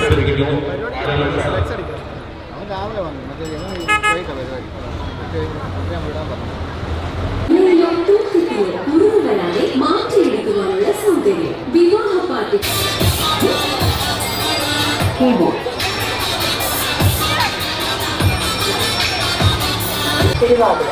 ക്ഷണിക്കുന്നു അവൻ രാവിലെ വന്നു മറ്റേ ഇവൻ പോയിട്ടാ പരിപാടി മറ്റേ ഞാൻ വിടാൻ പറഞ്ഞു മുഴുവൻ തൂക്കിക്കൂടെ കുറവുകളായി മാറ്റിയെടുക്കുവാനുള്ള സൗകര്യം വിവാഹ പാർട്ടി കീബോർഡ് തിരുവാതിര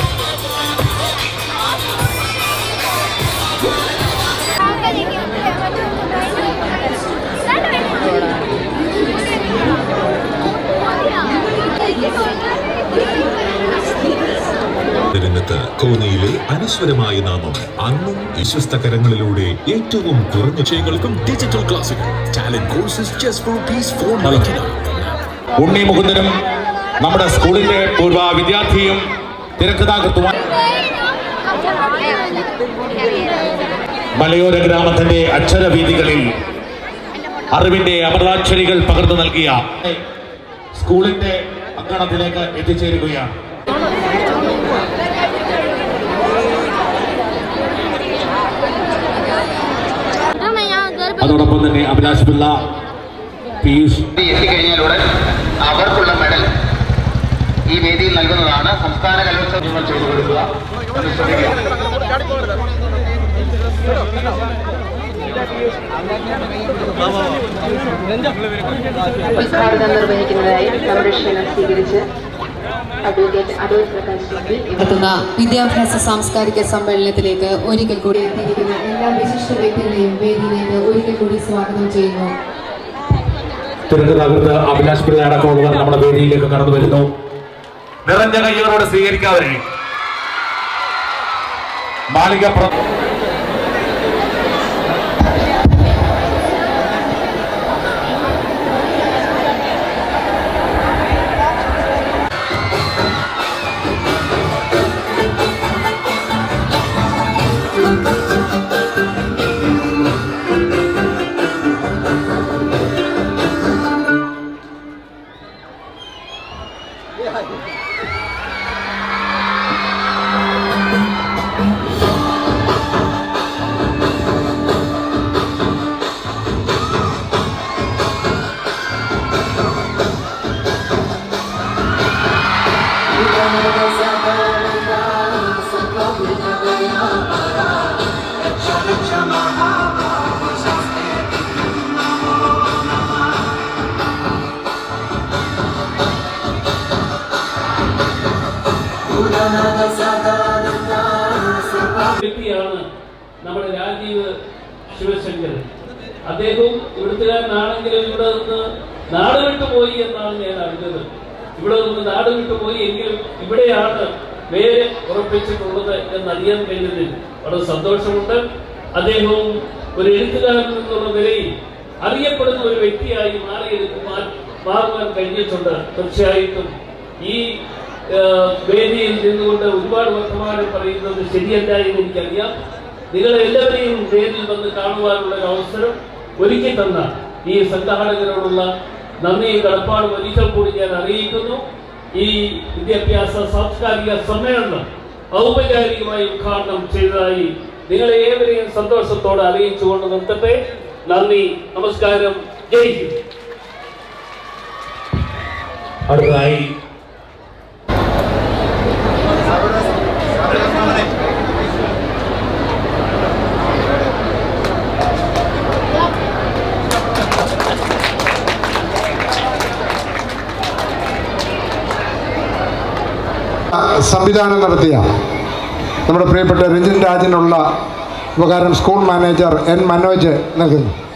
രംഗത്ത് കോന്നിയിലെ അനശ്വരമായ നാമം അന്നും വിശ്വസ്ത കരങ്ങളിലൂടെ ഏറ്റവും കുറഞ്ഞ വിഷയങ്ങൾക്കും ഡിജിറ്റൽ ക്ലാസുകൾ talent courses just for peace for Unni മുകുന്ദനും നമ്മുടെ സ്കൂളിന്റെ പൂർവ്വ വിദ്യാർത്ഥിയും തിരക്കഥാകൃത്തുമായി മലയോര ഗ്രാമത്തിന്റെ അക്ഷരവീതികളിൽ അറിവിന്റെ അമൃതാക്ഷരികൾ പകർന്നു നൽകിയ സ്കൂളിന്റെ അങ്കണത്തിലേക്ക് എത്തിച്ചേരുകയാണ് അതോടൊപ്പം തന്നെ അഭിലാഷ് പിള്ള പീയൂഷ് എത്തിക്കഴിഞ്ഞാലുടൻ അവർക്കുള്ള മെഡൽ ഈ വേദിയിൽ നൽകുന്നതാണ് സംസ്ഥാന കലോത്സവങ്ങൾ ചെയ്തു കൊടുക്കുക എന്ന് ശ്രമിക്കുക ഉദ്ഘാടനം നിർവഹിക്കുന്നതായി നമ്മുടെ ക്ഷണം സ്വീകരിച്ച് അഡ്വക്കേറ്റ് അടൂർ പ്രകാശ് റബ്ബി നടത്തുന്ന വിദ്യാഭ്യാസ സാംസ്കാരിക സമ്മേളനത്തിലേക്ക് ഒരിക്കൽ കൂടി എത്തിയിരിക്കുന്ന എല്ലാ വിശിഷ്ട വ്യക്തികളെയും വേദിയിലേക്ക് ഒരിക്കൽ കൂടി സ്വാഗതം ചെയ്യുന്നു തിരക്കഥാകൃത്ത് അഭിലാഷ് പിള്ള അടക്കമുള്ളവർ നമ്മുടെ വേദിയിലേക്ക് കടന്നു വരുന്നു നിറഞ്ഞ കയ്യോടെ സ്വീകരിക്കാതെ മാളികപ്പുറം വ്യക്തിയാണ് നമ്മുടെ രാജീവ് ശിവശങ്കർ അദ്ദേഹവും ഇവിടുത്തുകാരനാണെങ്കിലും ഇവിടെ നിന്ന് നാട് വിട്ടുപോയി എന്നാണ് ഞാൻ അറിഞ്ഞത് ഇവിടെ നിന്ന് നാട് വിട്ടുപോയി എങ്കിലും ഇവിടെയാണ് വേര് ഉറപ്പിച്ചിട്ടുള്ളത് എന്നറിയാൻ കഴിഞ്ഞതിൽ വളരെ സന്തോഷമുണ്ട് അദ്ദേഹവും ഒരു എഴുത്തുകാരൻ എന്നുള്ള നിലയിൽ അറിയപ്പെടുന്ന ഒരു വ്യക്തിയായി മാറിയെടുക്കുവാൻ മാറുവാൻ കഴിഞ്ഞിട്ടുണ്ട് തീർച്ചയായിട്ടും ഈ ആ, വേദിയിൽ നിന്നുകൊണ്ട് ഒരുപാട് വർത്തമാനം പറയുന്നത് ശരിയല്ല എന്ന് എനിക്കറിയാം നിങ്ങളെ എല്ലാവരെയും നേരിൽ വന്ന് കാണുവാനുള്ള ഒരു അവസരം ഒരുക്കി തന്ന ഈ സംഘാടകരോടുള്ള നന്ദിയും കടപ്പാടും ഒരിക്കൽ കൂടി ഞാൻ അറിയിക്കുന്നു ഈ വിദ്യാഭ്യാസ സാംസ്കാരിക സമ്മേളനം ഔപചാരികമായി ഉദ്ഘാടനം ചെയ്തതായി നിങ്ങളെ ഏവരെയും സന്തോഷത്തോടെ അറിയിച്ചുകൊണ്ട് നിർത്തട്ടെ നന്ദി നമസ്കാരം ജയ് ഹിന്ദ് അടുത്തതായി സംവിധാനം നടത്തിയ നമ്മുടെ പ്രിയപ്പെട്ട രഞ്ജിൻ രാജിനുള്ള ഉപകാരം സ്കൂൾ മാനേജർ എൻ മനോജ് നൽകുന്നു